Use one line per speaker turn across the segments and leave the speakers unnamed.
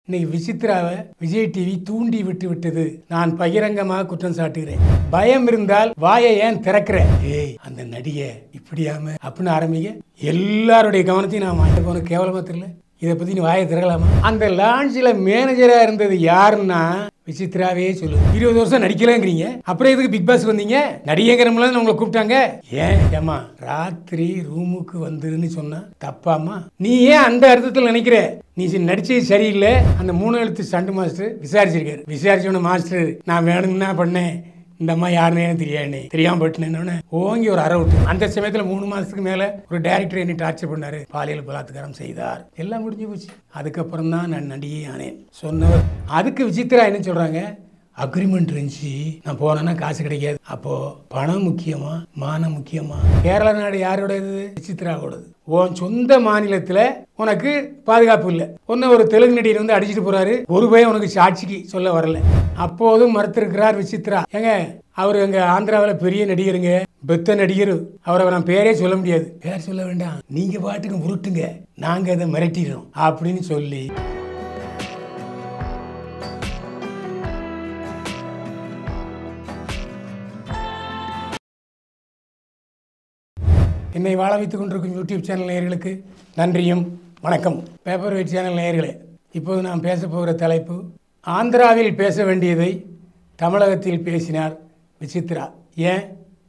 இன்னைக்கு விசித்ராவை விஜய் டிவி தூண்டி விட்டு விட்டது நான் பகிரங்கமாக குற்றம் சாட்டுகிறேன் பயம் இருந்தால் வாயை ஏன் திறக்கிற ஏய் அந்த நடிகை இப்படியாம அப்படின்னு ஆரம்பிங்க எல்லாருடைய கவனத்தையும் நான் வாங்கிட்டு போன கேவலமா தெரியல இதை பத்தி நீ வாயை திறக்கலாமா அந்த லான்ச்சில் மேனேஜரா இருந்தது யாருன்னா விசித்ராவே சொல்லு இருபது வருஷம் நடிக்கலங்கிறீங்க அப்புறம் எதுக்கு பிக் பாஸ் வந்தீங்க நடிகைங்கிறவங்கள உங்களை கூப்பிட்டாங்க ஏன் ஏமா ராத்திரி ரூமுக்கு வந்துருன்னு சொன்னா தப்பாமா நீ ஏன் அந்த அர்த்தத்தில் நினைக்கிற நீ சி- நடிச்சது சரியில்லை அந்த மூணு எழுத்து ஸ்டண்ட் மாஸ்டர் விசாரிச்சிருக்காரு விசாரிச்சோன்னு மாஸ்டர் நான் வேணும்னா பண்ணேன் இந்த அம்மா யாருன்னு எனக்கு தெரியாது தெரியாம போட்டுனேன்னு ஓங்கி ஒரு அரை விட்டு அந்த சமயத்துல மூணு மாசத்துக்கு மேல ஒரு டைரக்டர் என்னை டார்ச்சர் பண்ணாரு பாலியல் பலாத்காரம் செய்தார் எல்லாம் முடிஞ்சு போச்சு அதுக்கப்புறம் தான் நான் நடிகை ஆனேன் சொன்னவர் அதுக்கு விசித்ரா என்ன சொல்றாங்க அக்ரிமெண்ட் இருந்துச்சு நான் போனேன்னா காசு கிடைக்காது அப்போ பணம் முக்கியமா மானம் முக்கியமா கேரள நாடு யாரோடது விசித்ராவோடது உன் சொந்த மாநிலத்துல உனக்கு பாதுகாப்பு இல்லை உன்னை ஒரு தெலுங்கு நடிகர் வந்து அடிச்சிட்டு போறாரு ஒரு பயம் உனக்கு சாட்சிக்கு சொல்ல வரல அப்போதும் மறுத்திருக்கிறார் விசித்ரா ஏங்க அவர் எங்க ஆந்திராவில் பெரிய நடிகருங்க பெத்த நடிகர் அவரை நான் பேரே சொல்ல முடியாது பேர் சொல்ல வேண்டாம் நீங்க பாட்டுக்கு உருட்டுங்க நாங்க அதை மிரட்டிடுறோம் அப்படின்னு சொல்லி என்னை வாழ வைத்துக் கொண்டிருக்கும் யூடியூப் சேனல் நேயர்களுக்கு நன்றியும் வணக்கம் பேப்பர் வெயிட் சேனல் நேயர்களே இப்போது நாம் பேச போகிற தலைப்பு ஆந்திராவில் பேச வேண்டியதை தமிழகத்தில் பேசினார் விசித்ரா ஏன்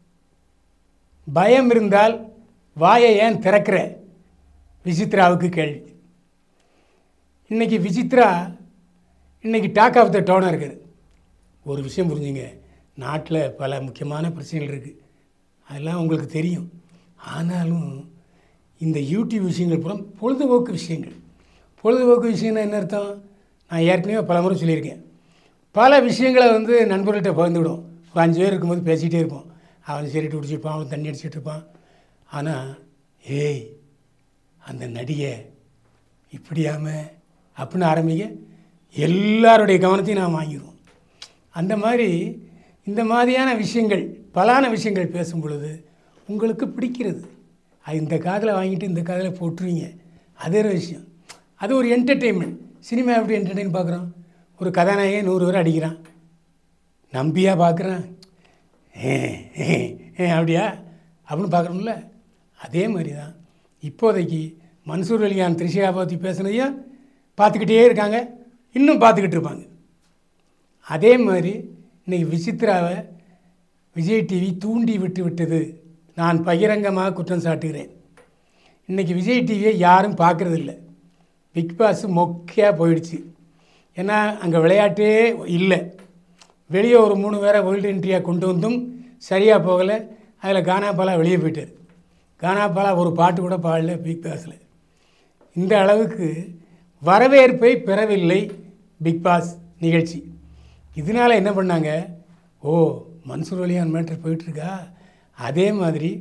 பயம் இருந்தால் வாயை ஏன் திறக்கிற விசித்ராவுக்கு கேள்வி இன்னைக்கு விசித்ரா இன்னைக்கு டாக் ஆஃப் த டவுனாக இருக்குது ஒரு விஷயம் புரிஞ்சுங்க நாட்டில் பல முக்கியமான பிரச்சனைகள் இருக்குது அதெல்லாம் உங்களுக்கு தெரியும் ஆனாலும் இந்த யூடியூப் விஷயங்கள் புறம் பொழுதுபோக்கு விஷயங்கள் பொழுதுபோக்கு விஷயம்னா என்ன அர்த்தம் நான் ஏற்கனவே பல முறை சொல்லியிருக்கேன் பல விஷயங்களை வந்து நண்பர்கள்ட்ட பகிர்ந்துவிடும் ஒரு அஞ்சு பேர் இருக்கும்போது பேசிகிட்டே இருப்போம் அவன் சிரிட்டு குடிச்சிருப்பான் அவன் தண்ணி அடிச்சிட்டு இருப்பான் ஆனால் ஏய் அந்த நடிகை இப்படியாம அப்படின்னு ஆரம்பிங்க எல்லாருடைய கவனத்தையும் நான் வாங்கிடுவோம் அந்த மாதிரி இந்த மாதிரியான விஷயங்கள் பலான விஷயங்கள் பேசும் பொழுது உங்களுக்கு பிடிக்கிறது அது இந்த காதில் வாங்கிட்டு இந்த காதில் போட்டுருவீங்க அது ஒரு விஷயம் அது ஒரு என்டர்டெயின்மெண்ட் சினிமா எப்படி என்டர்டெயின் பார்க்குறோம் ஒரு கதாநாயகன் நூறு பேர் அடிக்கிறான் நம்பியா பார்க்குறான் ஏ ஏ, ஏ அப்படியா அப்படின்னு பார்க்குறோம்ல அதே மாதிரி தான் இப்போதைக்கு மன்சூர் அலிகான் த்ரிஷா பற்றி பேசுனதையும் பார்த்துக்கிட்டே இருக்காங்க இன்னும் பார்த்துக்கிட்டு இருப்பாங்க அதே மாதிரி இன்னைக்கு விசித்ராவை விஜய் டிவி தூண்டி விட்டு விட்டது நான் பகிரங்கமாக குற்றம் சாட்டுகிறேன் இன்னைக்கு விஜய் டிவியை யாரும் பார்க்குறதில்ல பிக் பாஸ் மொக்கையாக போயிடுச்சு ஏன்னா அங்கே விளையாட்டே இல்லை வெளியே ஒரு மூணு பேரை வேர்ல்டு என்ட்ரியாக கொண்டு வந்தும் சரியாக போகலை அதில் கானாபாலா வெளியே போயிட்டார் கானாபாலா ஒரு பாட்டு கூட பாடல பிக் பாஸில் இந்த அளவுக்கு வரவேற்பை பெறவில்லை பிக் பாஸ் நிகழ்ச்சி இதனால் என்ன பண்ணாங்க ஓ மன்சூர் அலியான் மேட்டர் போயிட்டுருக்கா அதே மாதிரி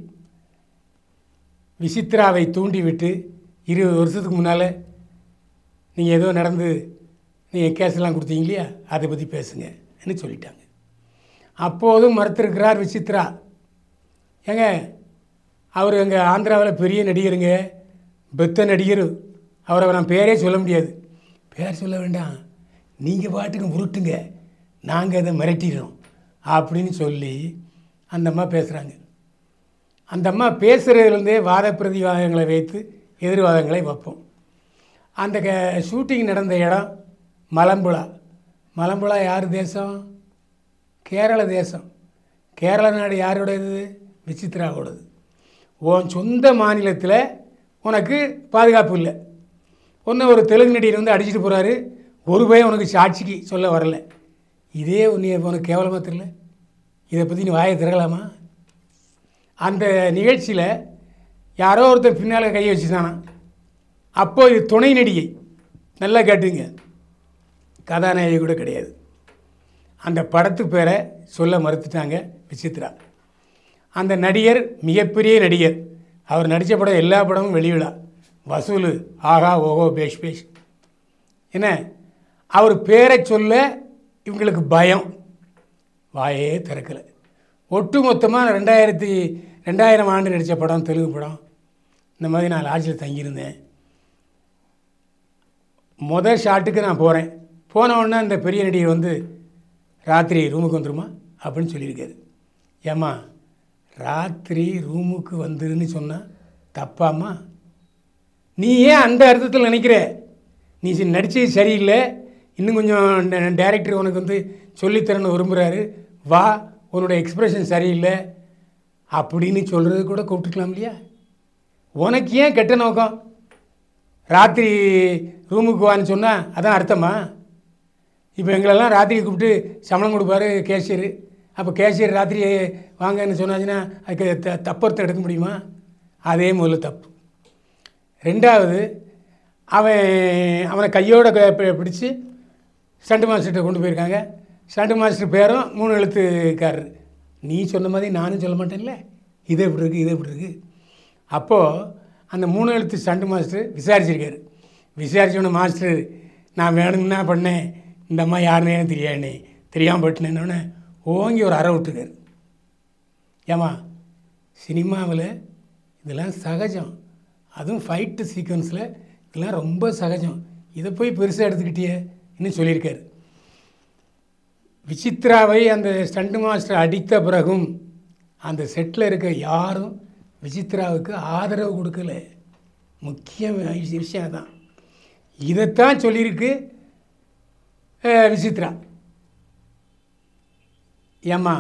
விசித்ராவை தூண்டிவிட்டு இருபது வருஷத்துக்கு முன்னால் நீங்கள் ஏதோ நடந்து நீங்கள் கேஸ்லாம் கொடுத்தீங்க இல்லையா அதை பற்றி பேசுங்கன்னு சொல்லிட்டாங்க அப்போதும் மறுத்திருக்கிறார் விசித்ரா ஏங்க அவர் எங்கள் ஆந்திராவில் பெரிய நடிகருங்க பெத்த நடிகர் அவரை நான் பேரே சொல்ல முடியாது பேர் சொல்ல வேண்டாம் நீங்கள் பாட்டுக்கு உருட்டுங்க நாங்கள் அதை மிரட்டிடுறோம் அப்படின்னு சொல்லி அந்த அம்மா பேசுகிறாங்க அந்த அம்மா பேசுகிறதுலேருந்தே வாத பிரதிவாதங்களை வைத்து எதிர்வாதங்களை வைப்போம் அந்த க ஷூட்டிங் நடந்த இடம் மலம்புழா மலம்புழா யார் தேசம் கேரள தேசம் கேரள நாடு யாரோடது விசித்ராவோடது உன் சொந்த மாநிலத்தில் உனக்கு பாதுகாப்பு இல்லை ஒன்று ஒரு தெலுங்கு நடிகர் வந்து அடிச்சிட்டு போகிறாரு ஒரு பயம் உனக்கு சாட்சிக்கு சொல்ல வரல இதே உன்னை உனக்கு கேவலமாக தெரியல இதை பற்றி நீ வாயை திறக்கலாமா அந்த நிகழ்ச்சியில் யாரோ ஒருத்தர் பின்னால் கையை வச்சுதானா அப்போ இது துணை நடிகை நல்லா கேட்டுங்க கதாநாயகி கூட கிடையாது அந்த படத்து பேரை சொல்ல மறுத்துட்டாங்க விசித்ரா அந்த நடிகர் மிகப்பெரிய நடிகர் அவர் நடித்த படம் எல்லா படமும் வெளிவிழா வசூல் ஆகா ஓஹோ பேஷ் பேஷ் என்ன அவர் பேரை சொல்ல இவங்களுக்கு பயம் வாயே திறக்கலை ஒட்டு மொத்தமாக ரெண்டாயிரத்தி ரெண்டாயிரம் ஆண்டு நடித்த படம் தெலுங்கு படம் இந்த மாதிரி நான் லாட்ஜில் தங்கியிருந்தேன் முதல் ஷாட்டுக்கு நான் போகிறேன் போன உடனே அந்த பெரிய நடிகர் வந்து ராத்திரி ரூமுக்கு வந்துருமா அப்படின்னு சொல்லியிருக்காரு ஏம்மா ராத்திரி ரூமுக்கு வந்துருன்னு சொன்னால் தப்பாம்மா நீ ஏன் அந்த அர்த்தத்தில் நினைக்கிற நீ சி- நடிச்சது சரியில்லை இன்னும் கொஞ்சம் டைரக்டர் உனக்கு வந்து சொல்லித்தரன்னு விரும்புகிறாரு வா உன்னோட எக்ஸ்பிரஷன் சரியில்லை அப்படின்னு சொல்கிறது கூட கூப்பிட்டுக்கலாம் இல்லையா உனக்கு ஏன் கெட்ட நோக்கம் ராத்திரி ரூமுக்கு வான்னு சொன்னால் அதான் அர்த்தமா இப்போ எங்களெல்லாம் ராத்திரி கூப்பிட்டு சம்பளம் கொடுப்பாரு கேஷியர் அப்போ கேஷியர் ராத்திரி வாங்கன்னு சொன்னாச்சுன்னா அதுக்கு த தப்பர்த்தம் எடுக்க முடியுமா அதே முதல்ல தப்பு ரெண்டாவது அவன் அவனை கையோட க- பி- பிடிச்சு ஸ்டண்ட் மாஸ்டர்கிட்ட கொண்டு போயிருக்காங்க ஸ்டண்ட் மாஸ்டர் பேரும் மூணு எழுத்துக்காரர் நீ சொன்ன மாதிரி நானும் சொல்ல மாட்டேன்ல இது எப்படி இருக்குது இது எப்படி இருக்குது அப்போது அந்த மூணு எழுத்து ஸ்டண்ட் மாஸ்டர் விசாரிச்சிருக்காரு விசாரிச்சோன்னே மாஸ்டர் நான் வேணும்னா பண்ணேன் இந்த அம்மா யாருன்னு எனக்கு தெரியாதுனே தெரியாமல் போயிட்டேன்னொன்னே ஓங்கி ஒரு அறை விட்டுருக்காரு ஏம்மா சினிமாவில் இதெல்லாம் சகஜம் அதுவும் ஃபைட்டு சீக்வன்ஸில் இதெல்லாம் ரொம்ப சகஜம் இதை போய் பெருசாக எடுத்துக்கிட்டியே இன்னும் சொல்லியிருக்காரு விசித்ராவை அந்த ஸ்டண்ட் மாஸ்டர் அடித்த பிறகும் அந்த செட்டில் இருக்க யாரும் விசித்ராவுக்கு ஆதரவு கொடுக்கல முக்கிய வி- விஷயம் தான் இதைத்தான் சொல்லியிருக்கு அஹ், விசித்ரா ஏம்மா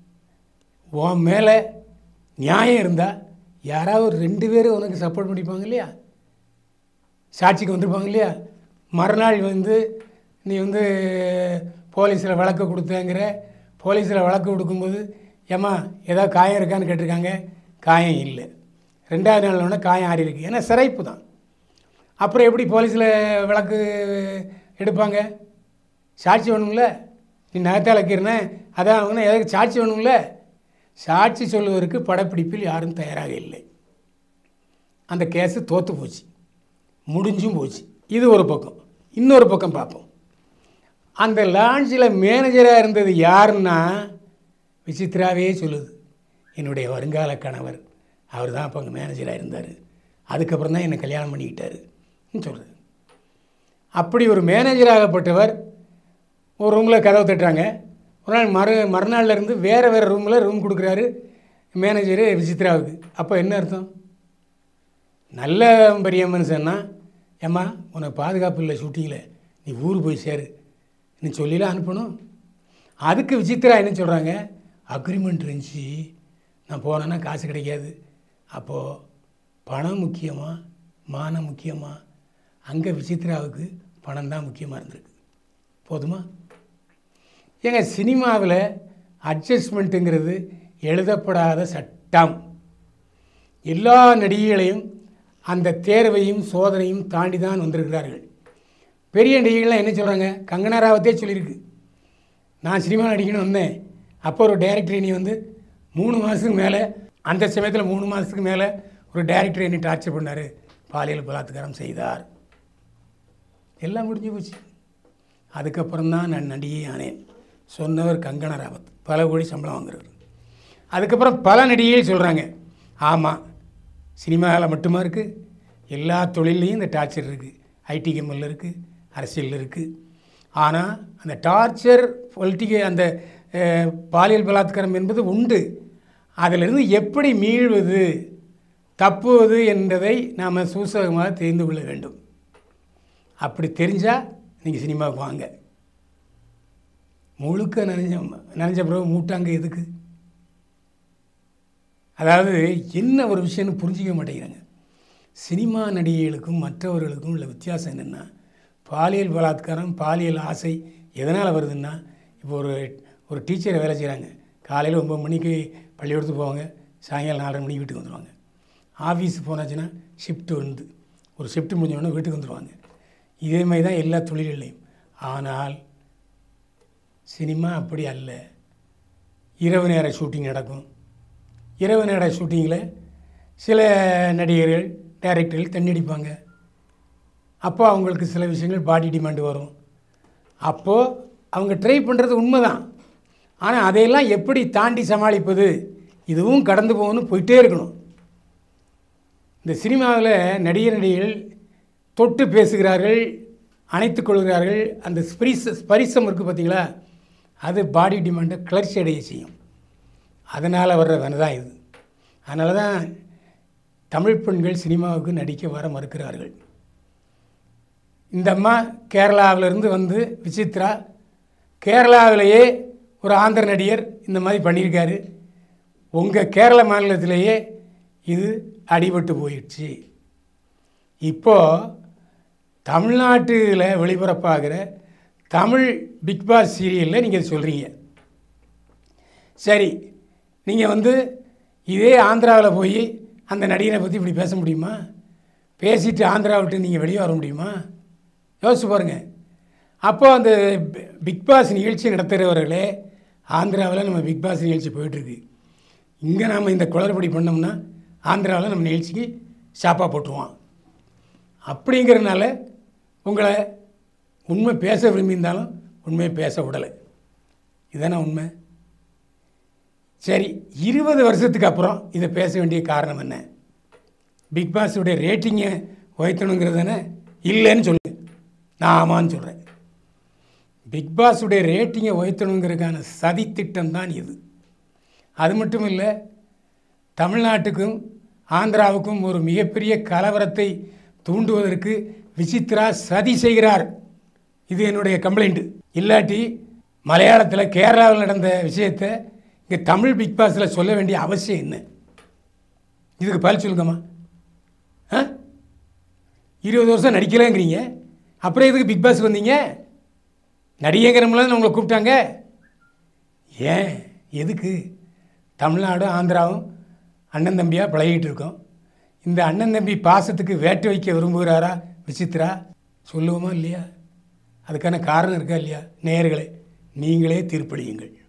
உன் மேலே நியாயம் இருந்தால் யாராவது ஒரு ரெண்டு பேரும் உனக்கு சப்போர்ட் பண்ணிப்பாங்க இல்லையா சாட்சிக்கு வந்திருப்பாங்க இல்லையா மறுநாள் வந்து நீ வந்து போலீஸில் வழக்கு கொடுத்தேங்கிற போலீஸில் வழக்கு கொடுக்கும்போது ஏம்மா ஏதாவது காயம் இருக்கான்னு கேட்டிருக்காங்க காயம் இல்லை ரெண்டாவது நாள் உடனே காயம் ஆறி இருக்கு ஏன்னா சிறைப்பு தான் அப்புறம் எப்படி போலீஸில் வழக்கு எடுப்பாங்க சாட்சி வேணும்ல நீ நகத்தால் கீறின அதான் அவங்க எதுக்கு சாட்சி வேணும்ல சாட்சி சொல்லுவதற்கு படப்பிடிப்பில் யாரும் தயாராக இல்லை அந்த கேஸு தோற்று போச்சு முடிஞ்சும் போச்சு இது ஒரு பக்கம் இன்னொரு பக்கம் பார்ப்போம் அந்த லான்ச்சில் மேனேஜராக இருந்தது யாருன்னா விசித்ராவே சொல்லுது என்னுடைய வருங்கால கணவர் அவர் தான் அப்போ அங்கே மேனேஜராக இருந்தார் அதுக்கப்புறம் தான் என்னை கல்யாணம் பண்ணிக்கிட்டாருன்னு சொல்கிறது அப்படி ஒரு மேனேஜராகப்பட்டவர் ஒரு ரூமில் கதவை தட்டுறாங்க ஒரு நாள் மறு மறுநாள்ல இருந்து வேறு வேறு ரூமில் ரூம் கொடுக்குறாரு மேனேஜரு விசித்ராவுக்கு அப்போ என்ன அர்த்தம் நல்ல பெரிய மனுஷன்னா ஏம்மா உனக்கு பாதுகாப்பு இல்லை ஷூட்டிங்கில் நீ ஊர் போய் சேரு நீ சொல்லிலாம் அனுப்பணும் அதுக்கு விசித்ரா என்ன சொல்கிறாங்க அக்ரிமெண்ட் இருந்துச்சு நான் போனேன்னா காசு கிடைக்காது அப்போது பணம் முக்கியமா மானம் முக்கியமா அங்கே விசித்ராவுக்கு பணம் தான் முக்கியமாக இருந்திருக்கு போதுமா ஏங்க சினிமாவில் அட்ஜஸ்ட்மெண்ட்டுங்கிறது எழுதப்படாத சட்டம் எல்லா நடிகைகளையும் அந்த தேர்வையும் சோதனையும் தாண்டி தான் வந்திருக்கிறார்கள் பெரிய நடிகைகள்லாம் என்ன சொல்கிறாங்க கங்கனா ராவத்தே சொல்லியிருக்கு நான் சினிமா நடிக்கணும்னு வந்தேன் அப்போ ஒரு டைரக்டர் நீ வந்து மூணு மாதத்துக்கு மேலே அந்த சமயத்தில் மூணு மாதத்துக்கு மேலே ஒரு டைரக்டர் என்னை டார்ச்சர் பண்ணார் பாலியல் பலாத்காரம் செய்தார் எல்லாம் முடிஞ்சு போச்சு அதுக்கப்புறம் தான் நான் நடிகை ஆனேன் சொன்னவர் கங்கனா ராவத் பல கோடி சம்பளம் வாங்குறவர் அதுக்கப்புறம் பல நடிகைகள் சொல்கிறாங்க ஆமாம் சினிமாவில் மட்டுமா இருக்குது எல்லா தொழில்லையும் இந்த டார்ச்சர் இருக்குது ஐடி கம்பெனியில் இருக்குது அரசியலில் இருக்குது ஆனால் அந்த டார்ச்சர் பொலிட்டிக்க அந்த அஹ், பாலியல் பலாத்காரம் என்பது உண்டு அதிலிருந்து எப்படி மீள்வது தப்புவது என்பதை நாம் சூசகமாக தெரிந்து கொள்ள வேண்டும் அப்படி தெரிஞ்சால் நீங்கள் சினிமாவுக்கு வாங்க முழுக்க நனைஞ்ச நனைஞ்ச பிறகு மூட்டாங்க எதுக்கு அதாவது என்ன ஒரு விஷயம்னு புரிஞ்சிக்க மாட்டேங்கிறாங்க சினிமா நடிகைகளுக்கும் மற்றவர்களுக்கும் உள்ள வித்தியாசம் என்னென்னா பாலியல் பலாத்காரம் பாலியல் ஆசை எதனால் வருதுன்னா இப்போ ஒரு ஒரு டீச்சரை வேலை செய்கிறாங்க காலையில் ஒம்பது மணிக்கு பள்ளிக்கூடத்துக்கு போவாங்க சாயங்காலம் நாலரை மணிக்கு வீட்டுக்கு வந்துடுவாங்க ஆஃபீஸ் போனாச்சுன்னா ஷிஃப்ட்டு வந்து ஒரு ஷிஃப்ட் முடிஞ்ச உடனே வீட்டுக்கு வந்துடுவாங்க இதே மாதிரி தான் எல்லா தொழில்கள்லையும் ஆனால் சினிமா அப்படி அல்ல இரவு நேர ஷூட்டிங் நடக்கும் இரவு நேர ஷூட்டிங்கில் சில நடிகர்கள் டைரக்டர்கள் தண்ணி அடிப்பாங்க அப்போ அவங்களுக்கு சில விஷயங்கள் பாடி டிமாண்டு வரும் அப்போது அவங்க ட்ரை பண்ணுறது உண்மைதான் ஆனால் அதையெல்லாம் எப்படி தாண்டி சமாளிப்பது இதுவும் கடந்து போகணும் போயிட்டே இருக்கணும் இந்த சினிமாவில் நடிகர் நடிகைகள் தொட்டு பேசுகிறார்கள் அணைத்துக் கொள்கிறார்கள் அந்த ஸ்பிரிஸ் ஸ்பரிசம் இருக்குது பார்த்தீங்களா அது பாடி டிமாண்டை கிளர்ச்சி அடைய செய்யும் அதனால் வர்ற வேலை தான் இது அதனால தான் தமிழ் பெண்கள் சினிமாவுக்கு நடிக்க வர மறுக்கிறார்கள் இந்த அம்மா கேரளாவிலிருந்து வந்து விசித்ரா கேரளாவிலேயே ஒரு ஆந்திர நடிகர் இந்த மாதிரி பண்ணியிருக்காரு உங்கள் கேரள மாநிலத்திலேயே இது அடிபட்டு போயிடுச்சு இப்போது தமிழ்நாட்டில் ஒளிபரப்பாகிற தமிழ் பிக் பாஸ் சீரியலில் நீங்கள் சொல்கிறீங்க சரி நீங்கள் வந்து இதே ஆந்திராவில் போய் அந்த நடிகரை பற்றி இப்படி பேச முடியுமா பேசிட்டு ஆந்திரா விட்டு நீங்கள் வெளியே வர முடியுமா யோசிச்சு பாருங்கள் அப்போ அந்த பி- பிக் பாஸ் நிகழ்ச்சி நடத்துகிறவர்களே ஆந்திராவில் நம்ம பிக் பாஸ் நிகழ்ச்சி போயிட்டுருக்கு இங்கே நாம் இந்த குளறுபடி பண்ணோம்னா ஆந்திராவில் நம்ம நிகழ்ச்சிக்கு ஷாப்பாக போட்டுருவான் அப்படிங்கிறனால உங்களை உண்மை பேச விரும்பியிருந்தாலும் உண்மையை பேச விடலை இதானே உண்மை சரி இருபது வருஷத்துக்கு அப்புறம் இதை பேச வேண்டிய காரணம் என்ன பிக் பாஸுடைய ரேட்டிங்கை உயர்த்தணுங்கிறது தானே இல்லைன்னு சொல்லு நான் ஆமான்னு சொல்கிறேன் பிக் பாஸுடைய ரேட்டிங்கை உயர்த்தணுங்கிறதுக்கான சதித்திட்டம் தான் இது அது மட்டும் இல்லை தமிழ்நாட்டுக்கும் ஆந்திராவுக்கும் ஒரு மிகப்பெரிய கலவரத்தை தூண்டுவதற்கு விசித்ரா சதி செய்கிறார் இது என்னுடைய கம்ப்ளைண்ட்டு இல்லாட்டி மலையாளத்தில் கேரளாவில் நடந்த விஷயத்தை இங்கே தமிழ் பிக் பாஸில் சொல்ல வேண்டிய அவசியம் என்ன இதுக்கு பதில் சொல்லுங்கம்மா ஆ இருபது வருஷம் நடிக்கலைங்கிறீங்க அப்புறம் எதுக்கு பிக் பாஸ் வந்தீங்க நடிகைங்கிறவங்களாம் உங்களை கூப்பிட்டாங்க ஏன் எதுக்கு தமிழ்நாடும் ஆந்திராவும் அண்ணன் தம்பியாக பழகிட்டு இருக்கோம் இந்த அண்ணன் தம்பி பாசத்துக்கு வேட்டு வைக்க விரும்புகிறாரா விசித்ரா சொல்லுவோமா இல்லையா அதுக்கான காரணம் இருக்கா இல்லையா நேயர்களே நீங்களே தீர்ப்பளியுங்கள்